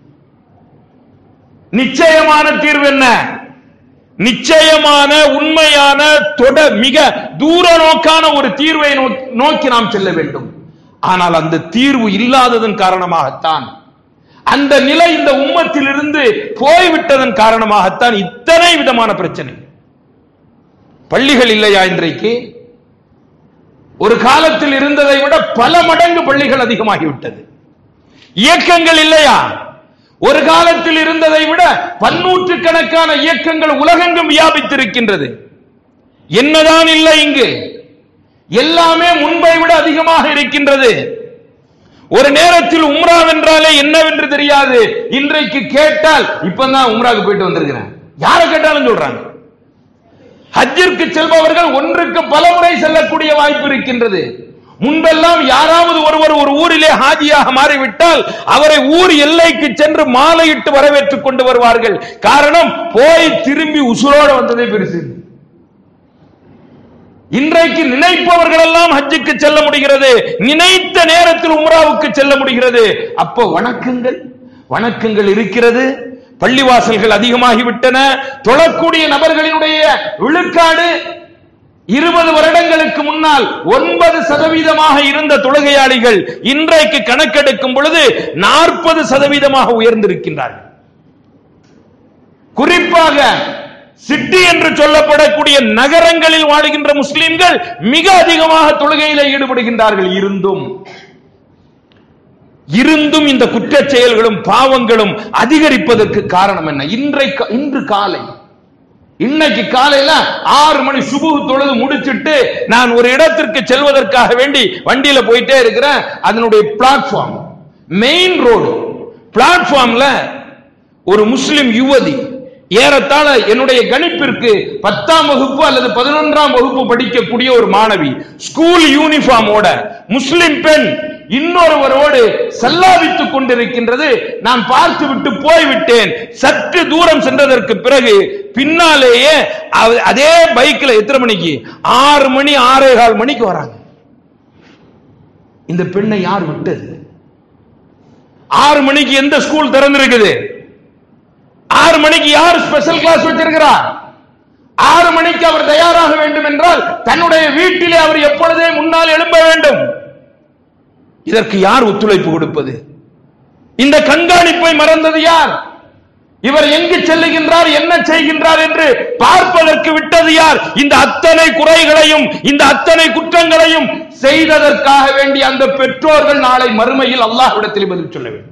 நிச்சயமான தீர்வு என்ன நிச்சயமான உண்மையான தொட மிக தூர நோக்கான ஒரு தீர்வை நோ- நோக்கி நாம் செல்ல வேண்டும் ஆனால் அந்த தீர்வு இல்லாததன் காரணமாகத்தான் அந்த நிலை இந்த உம்மத்தில் இருந்து போய்விட்டதன் காரணமாகத்தான் இத்தனை விதமான பிரச்சனை பள்ளிகள் இல்லையா இன்றைக்கு ஒரு காலத்தில் இருந்ததை விட பல மடங்கு பள்ளிகள் அதிகமாகிவிட்டது இயக்கங்கள் இல்லையா ஒரு காலத்தில் இருந்ததை விட பன்னூற்று கணக்கான இயக்கங்கள் உலகெங்கும் வியாபித்திருக்கின்றது என்னதான் இல்லை இங்கு எல்லாமே முன்பை விட அதிகமாக இருக்கின்றது ஒரு நேரத்தில் உம்ரா என்றாலே என்னவென்று தெரியாது இன்றைக்கு கேட்டால் இப்பதான் உம்ராக்கு போயிட்டு வந்திருக்கிறேன் யாரை கேட்டாலும் சொல்றாங்க ஹஜ்ஜிற்கு செல்பவர்கள் ஒன்றுக்கு பல முறை செல்லக்கூடிய வாய்ப்பு இருக்கின்றது முன்பெல்லாம் யாராவது ஒருவர் ஒரு ஊரிலே ஹாஜியாக மாறிவிட்டால் அவரை ஊர் எல்லைக்கு சென்று மாலையிட்டு வரவேற்றுக் கொண்டு வருவார்கள் காரணம் போய் திரும்பி உசுரோட வந்ததே பெருசு இன்றைக்கு நினைப்பவர்கள் எல்லாம் ஹஜ்ஜுக்கு செல்ல முடிகிறது நினைத்த நேரத்தில் உம்ராவுக்கு செல்ல முடிகிறது அப்போ வணக்கங்கள் வணக்கங்கள் இருக்கிறது பள்ளிவாசல்கள் அதிகமாகிவிட்டன தொழக்கூடிய நபர்களினுடைய விழுக்காடு இருபது வருடங்களுக்கு முன்னால் ஒன்பது சதவீதமாக இருந்த தொழுகையாளிகள் இன்றைக்கு கணக்கெடுக்கும் பொழுது நாற்பது சதவீதமாக உயர்ந்திருக்கின்றார்கள் குறிப்பாக சிட்டி என்று சொல்லப்படக்கூடிய நகரங்களில் வாழுகின்ற முஸ்லிம்கள் மிக அதிகமாக தொழுகையில ஈடுபடுகின்றார்கள் இருந்தும் இருந்தும் இந்த குற்றச் செயல்களும் பாவங்களும் அதிகரிப்பதற்கு காரணம் என்ன இன்றைக்கு இன்று காலை இன்னைக்கு காலையில ஆறு மணி சுபு தொழுது முடிச்சிட்டு நான் ஒரு இடத்திற்கு செல்வதற்காக வேண்டி வண்டியில போயிட்டே இருக்கிறேன் அதனுடைய பிளாட்ஃபார்ம் மெயின் ரோடு பிளாட்ஃபார்ம்ல ஒரு முஸ்லிம் யுவதி ஏறத்தாழ என்னுடைய கணிப்பிற்கு பத்தாம் வகுப்பு அல்லது பதினொன்றாம் வகுப்பு படிக்கக்கூடிய ஒரு மாணவி ஸ்கூல் யூனிஃபார்மோட முஸ்லிம் பெண் இன்னொருவரோடு சல்லாபித்துக் கொண்டிருக்கின்றது நான் பார்த்து விட்டு போய்விட்டேன் சற்று தூரம் சென்றதற்கு பிறகு பின்னாலேயே அவ- அதே பைக்ல எத்தனை மணிக்கு ஆறு மணி ஆறே கால் மணிக்கு வராங்க இந்த பெண்ணை யார் விட்டது ஆறு மணிக்கு எந்த ஸ்கூல் திறந்திருக்குது ஆறு மணிக்கு யார் ஸ்பெஷல் கிளாஸ் வச்சிருக்கிறா ஆறு மணி பணிக்கு அவர் தயாராக வேண்டும் என்றால் தன்னுடைய வீட்டிலே அவர் எப்பொழுதே முன்னால் எழும்ப வேண்டும் இதற்கு யார் ஒத்துழைப்பு கொடுப்பது இந்த கண்காணிப்பை மறந்தது யார் இவர் எங்கு செல்லுகின்றார் என்ன செய்கின்றார் என்று பார்ப்பதற்கு விட்டது யார் இந்த அத்தனை குறைகளையும் இந்த அத்தனை குற்றங்களையும் செய்ததற்காக வேண்டி அந்த பெற்றோர்கள் நாளை மறுமையில் அல்லாஹ்விடத்தில் பதில் சொல்ல வேண்டும்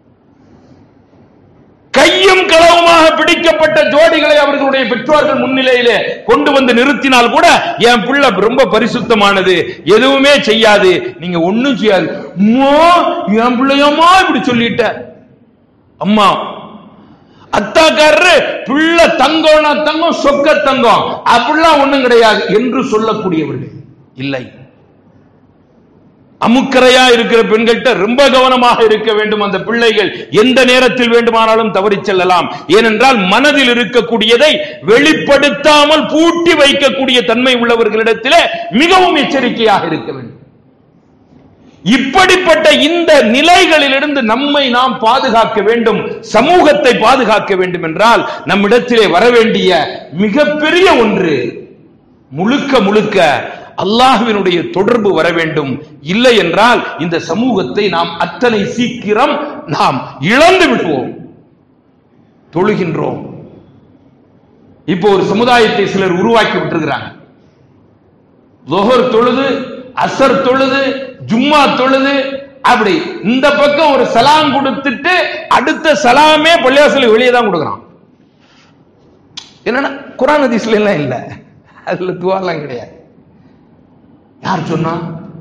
கையும் களவுமாக பிடிக்கப்பட்ட ஜோடிகளை அவர்களுடைய பெற்றோர்கள் முன்னிலையிலே கொண்டு வந்து நிறுத்தினால் கூட என் பிள்ளை ரொம்ப பரிசுத்தமானது எதுவுமே செய்யாது நீங்க ஒண்ணும் செய்யாது அம்மா, என் பிள்ளையம்மா இப்படி சொல்லிட்ட அம்மா அத்தாக்காரரு பிள்ளை தங்கம்னா தங்கம் சொக்க தங்கம் அப்படிலாம் ஒண்ணும் கிடையாது என்று சொல்லக்கூடியவர்கள் இல்லை அமுக்கரையா இருக்கிற பெண்கள்கிட்ட ரொம்ப கவனமாக இருக்க வேண்டும் அந்த பிள்ளைகள் எந்த நேரத்தில் வேண்டுமானாலும் தவறி செல்லலாம் ஏனென்றால் மனதில் இருக்கக்கூடியதை வெளிப்படுத்தாமல் பூட்டி வைக்கக்கூடிய தன்மை உள்ளவர்களிடத்திலே மிகவும் எச்சரிக்கையாக இருக்க வேண்டும் இப்படிப்பட்ட இந்த நிலைகளிலிருந்து நம்மை நாம் பாதுகாக்க வேண்டும் சமூகத்தை பாதுகாக்க வேண்டும் என்றால் நம்மிடத்திலே வர வேண்டிய மிகப்பெரிய ஒன்று முழுக்க முழுக்க அல்லாஹ்வினுடைய தொடர்பு வர வேண்டும் இல்லை என்றால் இந்த சமூகத்தை நாம் அத்தனை சீக்கிரம் நாம் இழந்து விடுவோம் தொழுகின்றோம் இப்போ ஒரு சமுதாயத்தை சிலர் உருவாக்கி விட்டுருக்கிறாங்க லொஹர் தொழுது அசர் தொழுது ஜும்மா தொழுது அப்படி இந்த பக்கம் ஒரு சலாம் கொடுத்துட்டு அடுத்த சலாமே பள்ளியாசல வெளியே தான் கொடுக்குறான் என்னன்னா குரான் ஹதீஸ்ல எல்லாம் இல்ல அதுல துவாலாம் கிடையாது யார் சொன்னா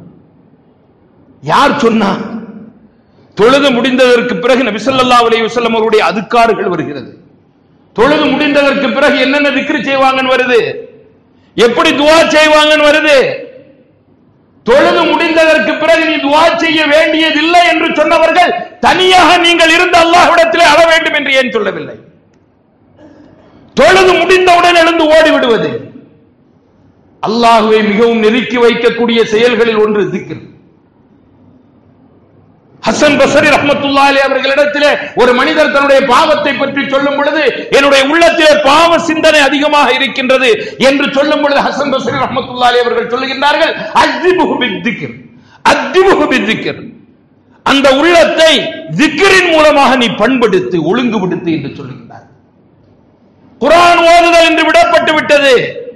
யார் சொன்னா தொழுது முடிந்ததற்கு பிறகு நபி ஸல்லல்லாஹு அலைஹி வஸல்லம் அவருடைய அதுக்காறுகள் வருகிறது தொழுது முடிந்ததற்கு பிறகு என்னென்ன திக்ரு செய்வாங்கன்னு வருது எப்படி துவா செய்வாங்கன்னு வருது தொழுது முடிந்ததற்கு பிறகு நீ துவா செய்ய வேண்டியதில்லை என்று சொன்னவர்கள் தனியாக நீங்கள் இருந்த அல்லாஹ்விடத்திலே அழ வேண்டும் என்று ஏன் சொல்லவில்லை தொழுது முடிந்தவுடன் எழுந்து ஓடி விடுவது அல்லாஹுவை மிகவும் நெருக்கி வைக்கக்கூடிய செயல்களில் ஒன்று திக்ர் ஹசன் பசரி ரஹ்மத்துல்லாஹி அவர்களிடத்திலே ஒரு மனிதர் தன்னுடைய பாவத்தை பற்றி சொல்லும் பொழுது என்னுடைய உள்ளத்திலே பாவ சிந்தனை அதிகமாக இருக்கின்றது என்று சொல்லும் பொழுது ஹசன் பசரி ரஹ்மத்துல்லாஹி அவர்கள் சொல்லுகின்றார்கள் அத்திபுஹு பித்திக்ர் அத்திபுஹு பித்திக்ர் அந்த உள்ளத்தை திக்ரின் மூலமாக நீ பண்படுத்து ஒழுங்குபடுத்து என்று சொல்லுகின்றார் குர்ஆன் ஓதுதல் என்று விடப்பட்டு விட்டது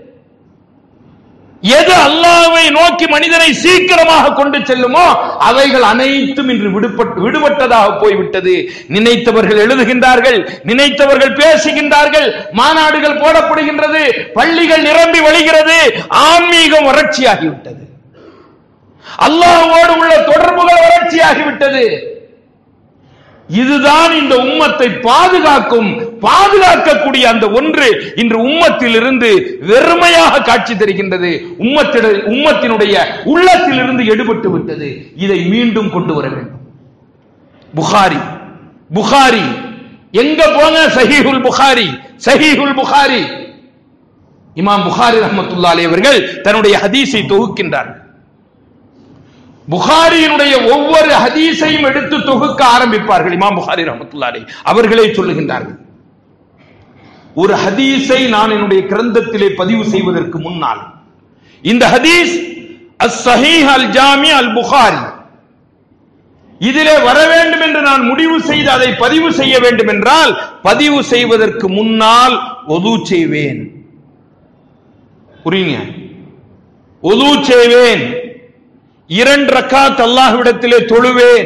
எது அல்லாஹ்வை நோக்கி மனிதனை சீக்கிரமாக கொண்டு செல்லுமோ அவைகள் அனைத்தும் இன்று விடுபட்டு விடுபட்டதாக போய்விட்டது நினைத்தவர்கள் எழுதுகின்றார்கள் நினைத்தவர்கள் பேசுகின்றார்கள் மாநாடுகள் போடப்படுகின்றது பள்ளிகள் நிரம்பி வழிகிறது ஆன்மீகம் வறட்சியாகிவிட்டது அல்லாஹ்வோடு உள்ள தொடர்புகள் வறட்சியாகிவிட்டது இதுதான் இந்த உம்மத்தை பாதுகாக்கும் பாதுகாக்கக்கூடிய அந்த ஒன்று இன்று உம்மத்தில் இருந்து வெறுமையாக காட்சி தருகின்றது உம்மத்திட உம்மத்தினுடைய உள்ளத்தில் இருந்து எடுபட்டு விட்டது இதை மீண்டும் கொண்டு வர வேண்டும் புகாரி புகாரி எங்க போங்க சஹீஹுல் புகாரி சஹீஹுல் புகாரி இமாம் புகாரி ரஹ்மத்துல்லாஹி அவர்கள் தன்னுடைய ஹதீஸை தொகுக்கின்றார்கள் புகாரியினுடைய ஒவ்வொரு ஹதீஸையும் எடுத்து தொகுக்க ஆரம்பிப்பார்கள் இமாம் புகாரி ரஹமத்துல்லாரி அவர்களே சொல்லுகின்றார்கள் ஒரு ஹதீஸை நான் என்னுடைய கிரந்தத்திலே பதிவு செய்வதற்கு முன்னால் இந்த ஹதீஸ் அஸ் சஹீஹ் அல் ஜாமி அல் புகாரி இதிலே வர வேண்டும் என்று நான் முடிவு செய்து அதை பதிவு செய்ய வேண்டும் என்றால் பதிவு செய்வதற்கு முன்னால் ஒது செய்வேன் புரியுங்க ஒது செய்வேன் இரண்டு ரக்காத் அல்லாஹ்விடத்திலே தொழுவேன்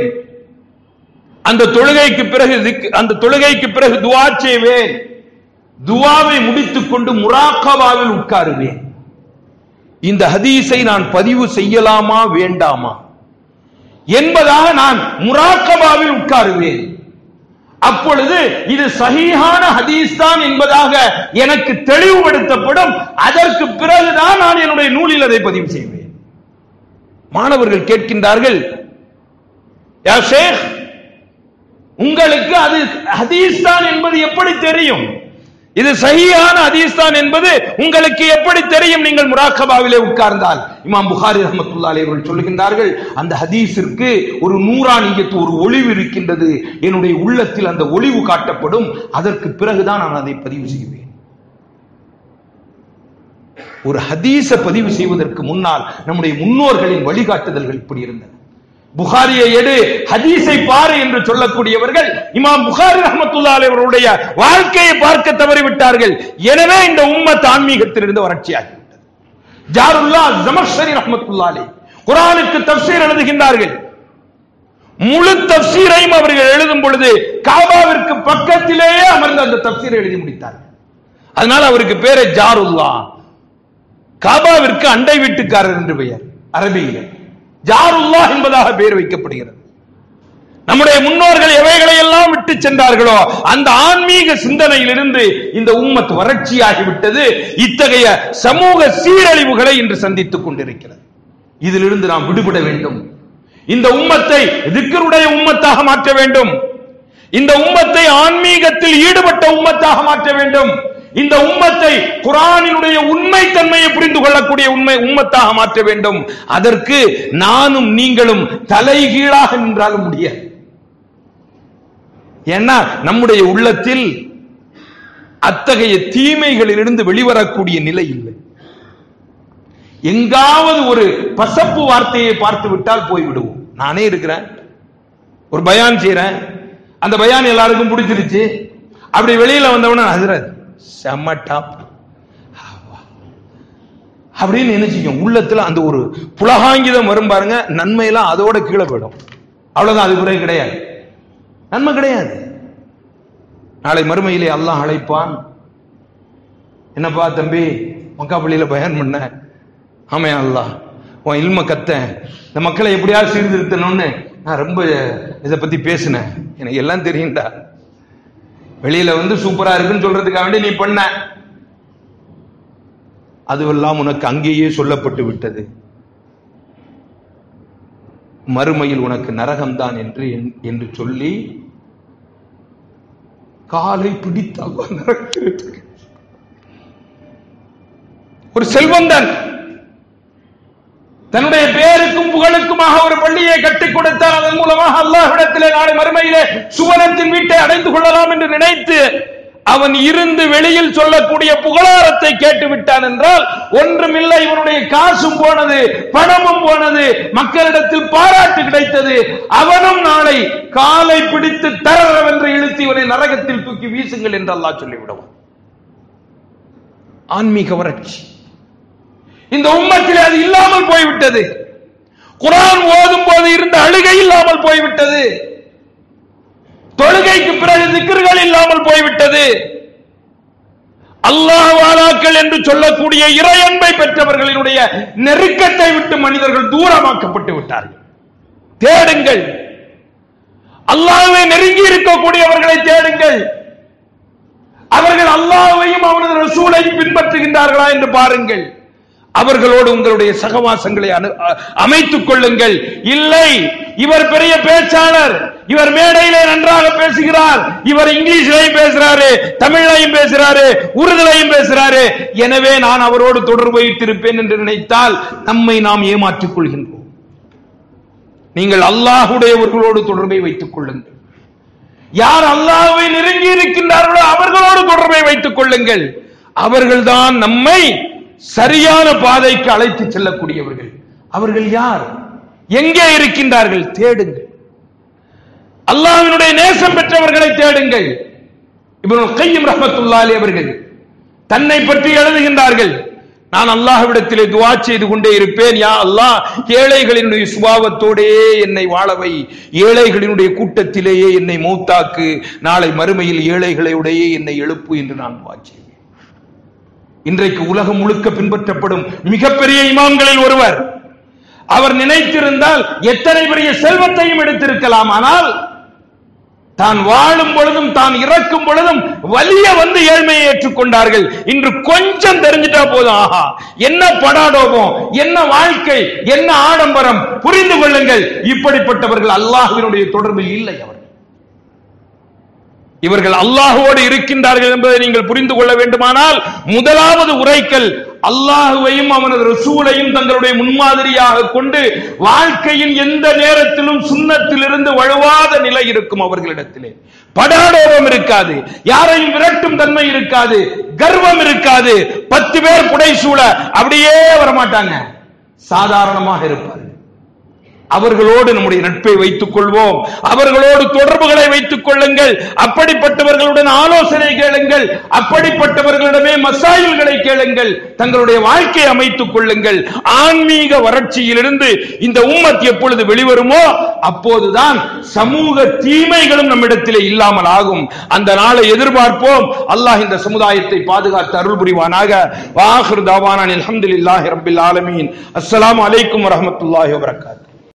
அந்த தொழுகைக்கு பிறகு திக்- அந்த தொழுகைக்கு பிறகு துவா செய்வேன் துவாவை முடித்துக் கொண்டு முராக்கபாவில் உட்காருவேன் இந்த ஹதீஸை நான் பதிவு செய்யலாமா வேண்டாமா என்பதாக நான் முராக்கபாவில் உட்காருவேன் அப்பொழுது இது சஹீஹான ஹதீஸ் தான் என்பதாக எனக்கு தெளிவுபடுத்தப்படும் அதற்கு பிறகுதான் நான் என்னுடைய நூலில் அதை பதிவு செய்வேன் மாணவர்கள் கேட்கின்றார்கள் யா ஷேக் உங்களுக்கு அது ஹதீஸ் தான் என்பது எப்படி தெரியும் இது சஹீஹான ஹதீஸ் தான் என்பது உங்களுக்கு எப்படி தெரியும் நீங்கள் முராக்கபாவிலே உட்கார்ந்தால் இமாம் புகாரி ரஹ்மத்துல்லாஹி அவர்கள் சொல்லுகின்றார்கள் அந்த ஹதீஸிற்கு ஒரு நூறானியத்து ஒரு ஒளிவு இருக்கின்றது என்னுடைய உள்ளத்தில் அந்த ஒளிவு காட்டப்படும் அதற்கு பிறகுதான் நான் அதை பதிவு செய்வேன் ஒரு ஹதீஸ பதிவு செய்வதற்கு முன்னால் நம்முடைய முன்னோர்களின் வழிகாட்டுதல்கள் இப்படி இருந்தன புகாரியை எடு ஹதீஸை பாரு என்று சொல்லக்கூடியவர்கள் இமாம் புகாரி ரஹமத்துல்லாஹி அவர்களுடைய வாழ்க்கையை பார்க்க தவறிவிட்டார்கள் எனவே இந்த உம்மத் ஆன்மீகத்திலிருந்து வறட்சியாகிவிட்டது ஜாருல்லா ஜமஷரி ரஹமத்துல்லாஹி குர்ஆனுக்கு தஃப்சீர் எழுதுகின்றார்கள் முழு தப்சீரையும் அவர்கள் எழுதும் பொழுது காபாவிற்கு பக்கத்திலேயே அமர்ந்து அந்த தப்சீரை எழுதி முடித்தார்கள் அதனால அவருக்கு பேரு ஜாருல்லா காபாவிற்கு அண்டை வீட்டுக்காரர் என்று பெயர் அரபியில ஜாருல்லா என்பதாக பெயர் வைக்கப்படுகிறது நம்முடைய முன்னோர்கள் எவைகளை எல்லாம் விட்டு சென்றார்களோ அந்த ஆன்மீக சிந்தனையிலிருந்து இந்த உம்மத் வறட்சியாகிவிட்டது இத்தகைய சமூக சீரழிவுகளை இன்று சந்தித்துக் கொண்டிருக்கிறது இதிலிருந்து நாம் விடுபட வேண்டும் இந்த உம்மத்தை திக்கருடைய உம்மத்தாக மாற்ற வேண்டும் இந்த உம்மத்தை ஆன்மீகத்தில் ஈடுபட்ட உம்மத்தாக மாற்ற வேண்டும் இந்த உம்மத்தை குரானினுடைய உண்மை தன்மையை புரிந்து கொள்ளக்கூடிய உண்மை உம்மத்தாக மாற்ற வேண்டும் அதற்கு நானும் நீங்களும் தலைகீழாக நின்றாலும் முடியாது ஏன்னா நம்முடைய உள்ளத்தில் அத்தகைய தீமைகளிலிருந்து வெளிவரக்கூடிய நிலை இல்லை எங்காவது ஒரு பசப்பு வார்த்தையை பார்த்து விட்டால் போய்விடுவோம் நானே இருக்கிறேன் ஒரு பயான் செய்யறேன் அந்த பயான் எல்லாருக்கும் பிடிச்சிருச்சு அப்படி வெளியில வந்தவன ஹசரத் செம்ம டாப் அப்படின்னு நினைச்சுக்கோங்க உள்ளத்துல அந்த ஒரு புலகாங்கிதம் வரும் பாருங்க நன்மையெல்லாம் அதோட கீழே போயிடும் அவ்வளவுதான் அது பிறகு கிடையாது நன்மை கிடையாது நாளை மறுமையிலே அல்லாஹ் அழைப்பான் என்னப்பா தம்பி மக்கா பள்ளியில பயன் பண்ண ஆமே அல்லாஹ் உன் இல்ம கத்த இந்த மக்களை எப்படியாவது சீர்திருத்தணும்னு நான் ரொம்ப இதை பத்தி பேசினேன் எனக்கு எல்லாம் தெரியும்டா வெளியில வந்து சூப்பரா இருக்குன்னு சொல்றதுக்காக வேண்டி நீ பண்ண அதுவெல்லாம் உனக்கு அங்கேயே சொல்லப்பட்டு விட்டது மறுமையில் உனக்கு நரகம்தான் என்று என்று சொல்லி காலை பிடித்தால் நரகத்திற்கு ஒரு செல்வந்தன் தன்னுடைய பேருக்கும் புகழுக்குமாக ஒரு பள்ளியை கட்டிக் கொடுத்தார் அதன் மூலமாக அல்லாஹ்விடத்திலே நாளை மறுமையிலே சுவனத்தின் வீட்டை அடைந்து கொள்ளலாம் என்று நினைத்து அவன் இருந்து வெளியில் சொல்லக்கூடிய புகழாரத்தை கேட்டு விட்டான் என்றால் ஒன்றுமில்லை இவனுடைய காசும் போனது பணமும் போனது மக்களிடத்தில் பாராட்டு கிடைத்தது அவனும் நாளை காலை பிடித்து தரவென்று இழுத்து இவனை நரகத்தில் தூக்கி வீசுங்கள் என்று அல்லாஹ் சொல்லிவிடுவான் ஆன்மீக வறட்சி இந்த உம்மத்தில் அது இல்லாமல் போய்விட்டது குரான் ஓதும் போது இருந்த அழுகை இல்லாமல் போய்விட்டது தொழுகைக்கு பிறகு திக்கர்கள் இல்லாமல் போய்விட்டது அல்லாஹ் வாழாக்கள் என்று சொல்லக்கூடிய இறையன்பை பெற்றவர்களினுடைய நெருக்கத்தை விட்டு மனிதர்கள் தூரமாக்கப்பட்டு விட்டார்கள் தேடுங்கள் அல்லாஹ்வை நெருங்கி இருக்கக்கூடியவர்களை தேடுங்கள் அவர்கள் அல்லாஹ்வையும் அவனது ரசூலையும் பின்பற்றுகின்றார்களா என்று பாருங்கள் அவர்களோடு உங்களுடைய சகவாசங்களை அனு- அ- அமைத்துக் கொள்ளுங்கள் இல்லை இவர் பெரிய பேச்சாளர் இவர் மேடையிலே நன்றாக பேசுகிறார் இவர் இங்கிலீஷ்லையும் பேசுறாரு தமிழ்லையும் பேசுறாரு உருதுலையும் பேசுறாரு எனவே நான் அவரோடு தொடர்பு வைத்திருப்பேன் என்று நினைத்தால் நம்மை நாம் ஏமாற்றிக் கொள்கின்றோம் நீங்கள் அல்லாஹுடையவர்களோடு தொடர்பை வைத்துக் கொள்ளுங்கள் யார் அல்லாஹ்வை நெருங்கி இருக்கின்றார்களோ அவர்களோடு தொடர்பை வைத்துக் கொள்ளுங்கள் அவர்கள்தான் நம்மை சரியான பாதைக்கு அழைத்து செல்லக்கூடியவர்கள் அவர்கள் யார் எங்கே இருக்கின்றார்கள் தேடுங்கள் அல்லாஹ்வினுடைய நேசம் பெற்றவர்களை தேடுங்கள் இப்னு கையும் ரஹமத்துல்லாஹி அவர்கள் தன்னை பற்றி எழுதுகின்றார்கள் நான் அல்லாஹ்விடத்திலே துஆ செய்து கொண்டே இருப்பேன் யா அல்லாஹ் ஏழைகளினுடைய சுபாவத்தோடே என்னை வாழவை ஏழைகளினுடைய கூட்டத்திலேயே என்னை மௌத்தாக்கு நாளை மறுமையில் ஏழைகளுடையே என்னை எழுப்பு என்று நான் துஆ செய்வேன் இன்றைக்கு உலகம் முழுக்க பின்பற்றப்படும் மிகப்பெரிய இமாம்களில் ஒருவர் அவர் நினைத்திருந்தால் எத்தனை பெரிய செல்வத்தையும் எடுத்திருக்கலாம் ஆனால் தான் வாழும் பொழுதும் தான் இறக்கும் பொழுதும் வலிய வந்து ஏழ்மையை ஏற்றுக்கொண்டார்கள் இன்று கொஞ்சம் தெரிஞ்சிட்டா போதும் ஆஹா என்ன படாடோபம் என்ன வாழ்க்கை என்ன ஆடம்பரம் புரிந்து கொள்ளுங்கள் இப்படிப்பட்டவர்கள் அல்லாஹ்வினுடைய தொடர்பில் இல்லை அவர்கள் இவர்கள் அல்லாஹுவோடு இருக்கின்றார்கள் என்பதை நீங்கள் புரிந்து கொள்ள வேண்டுமானால் முதலாவது உரைக்கல் அல்லாஹுவையும் அவனது ரசூலையும் தங்களுடைய முன்மாதிரியாக கொண்டு வாழ்க்கையின் எந்த நேரத்திலும் சுண்ணத்திலிருந்து வழுவாத நிலை இருக்கும் அவர்களிடத்திலே படாடோபம் இருக்காது யாரையும் விரட்டும் தன்மை இருக்காது கர்வம் இருக்காது பத்து பேர் புடைசூழ அப்படியே வரமாட்டாங்க சாதாரணமாக இருப்பார்கள் அவர்களோடு நம்முடைய நட்பை வைத்துக் கொள்வோம் அவர்களோடு தொடர்புகளை வைத்துக் கொள்ளுங்கள் அப்படிப்பட்டவர்களுடன் ஆலோசனை கேளுங்கள் அப்படிப்பட்டவர்களிடமே மசாயில்களை கேளுங்கள் தங்களுடைய வாழ்க்கையை அமைத்துக் கொள்ளுங்கள் ஆன்மீக வறட்சியிலிருந்து இந்த உம்மத் எப்பொழுது வெளிவருமோ அப்போதுதான் சமூக தீமைகளும் நம்மிடத்திலே இல்லாமல் ஆகும் அந்த நாளை எதிர்பார்ப்போம் அல்லாஹ் இந்த சமுதாயத்தை பாதுகாத்து அருள் புரிவானாக வாஹிர் தாவானான் அல்ஹம்துலில்லாஹி ரப்பில் ஆலமீன் அஸ்ஸலாமு அலைக்கும் வரஹ்மத்துல்லாஹி வபரகாத்துஹு